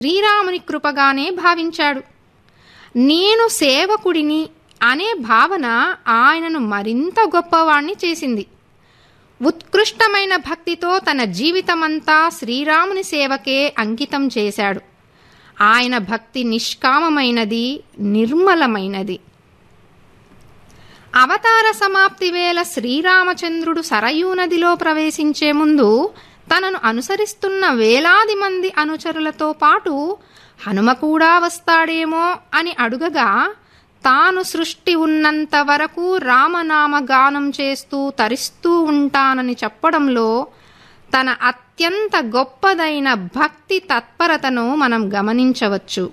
శ్రీరాముని కృపగానే భావించాడు నేను సేవకుడిని అనే భావన ఆయనను మరింత గొప్పవాణ్ణి చేసింది ఉత్కృష్టమైన భక్తితో తన జీవితమంతా శ్రీరాముని సేవకే అంకితం చేశాడు ఆయన భక్తి నిష్కామమైనది నిర్మలమైనది అవతార సమాప్తి వేళ శ్రీరామచంద్రుడు సరయూ నదిలో ప్రవేశించే ముందు తనను అనుసరిస్తున్న వేలాది మంది అనుచరులతో పాటు హనుమ కూడా వస్తాడేమో అని అడుగగా తాను సృష్టి ఉన్నంత వరకు రామనామ గానం చేస్తూ తరిస్తూ ఉంటానని చెప్పడంలో తన అత్యంత గొప్పదైన భక్తి తత్పరతను మనం గమనించవచ్చు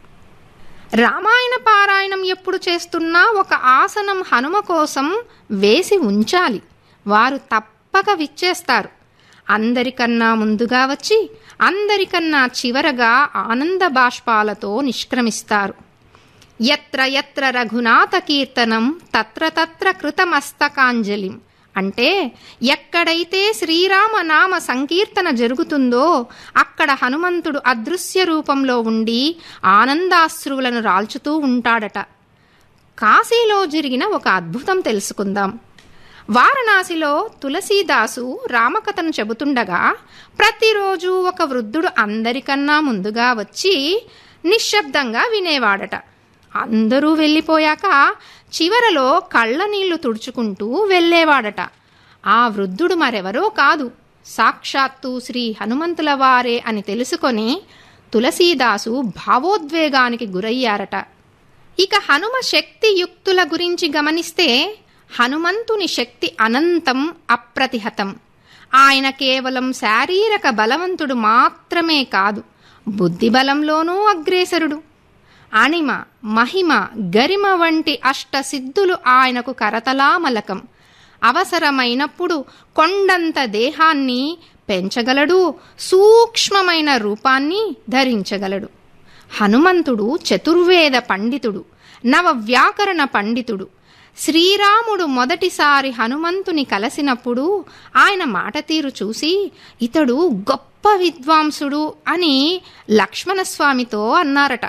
రామాయణ పారాయణం ఎప్పుడు చేస్తున్నా ఒక ఆసనం హనుమ కోసం వేసి ఉంచాలి వారు తప్పక విచ్చేస్తారు అందరికన్నా ముందుగా వచ్చి అందరికన్నా చివరగా ఆనంద బాష్పాలతో నిష్క్రమిస్తారు ఎత్ర ఎత్ర రఘునాథ కీర్తనం తత్ర తత్ర కృతమస్తకాంజలిం అంటే ఎక్కడైతే శ్రీరామ నామ సంకీర్తన జరుగుతుందో అక్కడ హనుమంతుడు అదృశ్య రూపంలో ఉండి ఆనందాశ్రువులను రాల్చుతూ ఉంటాడట కాశీలో జరిగిన ఒక అద్భుతం తెలుసుకుందాం వారణాసిలో తులసీదాసు రామకథను చెబుతుండగా ప్రతిరోజు ఒక వృద్ధుడు అందరికన్నా ముందుగా వచ్చి నిశ్శబ్దంగా వినేవాడట అందరూ వెళ్ళిపోయాక చివరలో కళ్ళ నీళ్లు తుడుచుకుంటూ వెళ్ళేవాడట ఆ వృద్ధుడు మరెవరో కాదు సాక్షాత్తు శ్రీ హనుమంతుల వారే అని తెలుసుకొని తులసీదాసు భావోద్వేగానికి గురయ్యారట ఇక హనుమ శక్తి యుక్తుల గురించి గమనిస్తే హనుమంతుని శక్తి అనంతం అప్రతిహతం ఆయన కేవలం శారీరక బలవంతుడు మాత్రమే కాదు బుద్ధి బలంలోనూ అగ్రేసరుడు అణిమ మహిమ గరిమ వంటి అష్ట సిద్ధులు ఆయనకు కరతలామలకం అవసరమైనప్పుడు కొండంత దేహాన్ని పెంచగలడు సూక్ష్మమైన రూపాన్ని ధరించగలడు హనుమంతుడు చతుర్వేద పండితుడు నవ వ్యాకరణ పండితుడు శ్రీరాముడు మొదటిసారి హనుమంతుని కలిసినప్పుడు ఆయన మాట తీరు చూసి ఇతడు గొప్ప విద్వాంసుడు అని లక్ష్మణస్వామితో అన్నారట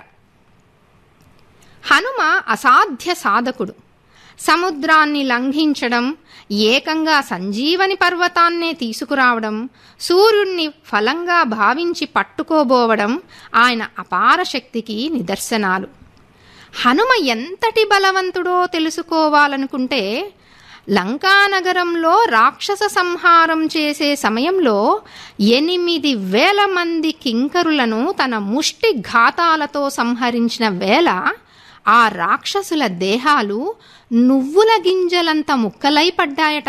హనుమ అసాధ్య సాధకుడు సముద్రాన్ని లంఘించడం ఏకంగా సంజీవని పర్వతాన్నే తీసుకురావడం సూర్యుణ్ణి ఫలంగా భావించి పట్టుకోబోవడం ఆయన అపార శక్తికి నిదర్శనాలు హనుమ ఎంతటి బలవంతుడో తెలుసుకోవాలనుకుంటే లంకానగరంలో రాక్షస సంహారం చేసే సమయంలో ఎనిమిది వేల మంది కింకరులను తన ముష్టి ఘాతాలతో సంహరించిన వేళ ఆ రాక్షసుల దేహాలు నువ్వుల గింజలంత ముక్కలై పడ్డాయట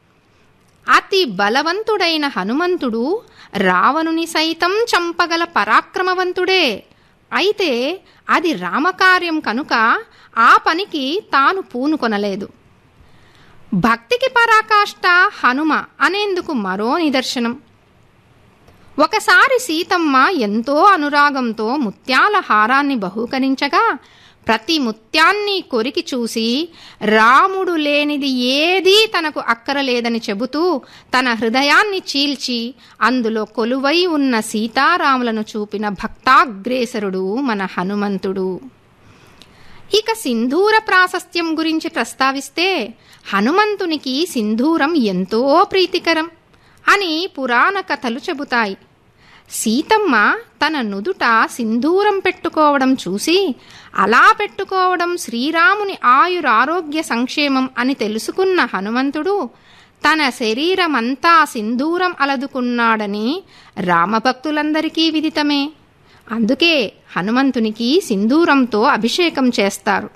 అతి బలవంతుడైన హనుమంతుడు రావణుని సైతం చంపగల పరాక్రమవంతుడే అయితే అది రామకార్యం కనుక ఆ పనికి తాను పూనుకొనలేదు భక్తికి పరాకాష్ట హనుమ అనేందుకు మరో నిదర్శనం ఒకసారి సీతమ్మ ఎంతో అనురాగంతో ముత్యాల హారాన్ని బహూకరించగా ప్రతి ముత్యాన్ని కొరికి చూసి రాముడు లేనిది ఏదీ తనకు అక్కరలేదని చెబుతూ తన హృదయాన్ని చీల్చి అందులో కొలువై ఉన్న సీతారాములను చూపిన భక్తాగ్రేసరుడు మన హనుమంతుడు ఇక సింధూర ప్రాశస్త్యం గురించి ప్రస్తావిస్తే హనుమంతునికి సింధూరం ఎంతో ప్రీతికరం అని పురాణ కథలు చెబుతాయి సీతమ్మ తన నుదుట సింధూరం పెట్టుకోవడం చూసి అలా పెట్టుకోవడం శ్రీరాముని ఆయురారోగ్య సంక్షేమం అని తెలుసుకున్న హనుమంతుడు తన శరీరమంతా సింధూరం అలదుకున్నాడని రామభక్తులందరికీ విదితమే అందుకే హనుమంతునికి సింధూరంతో అభిషేకం చేస్తారు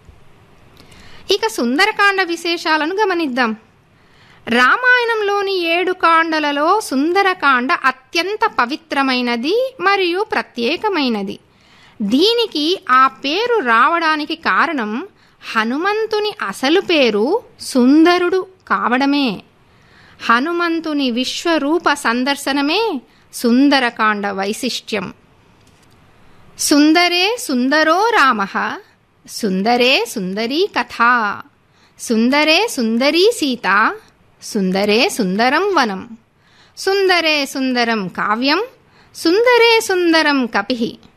ఇక సుందరకాండ విశేషాలను గమనిద్దాం రామాయణంలోని ఏడు కాండలలో సుందరకాండ అత్యంత పవిత్రమైనది మరియు ప్రత్యేకమైనది దీనికి ఆ పేరు రావడానికి కారణం హనుమంతుని అసలు పేరు సుందరుడు కావడమే హనుమంతుని విశ్వరూప సందర్శనమే సుందరకాండ వైశిష్ట్యం సుందరే సుందరో రామ సుందరే సుందరీ కథా సుందరే సుందరీ సీత సుందరే సుందరం వనం సుందరే సుందరం కావ్యం సుందరే సుందరం కపిః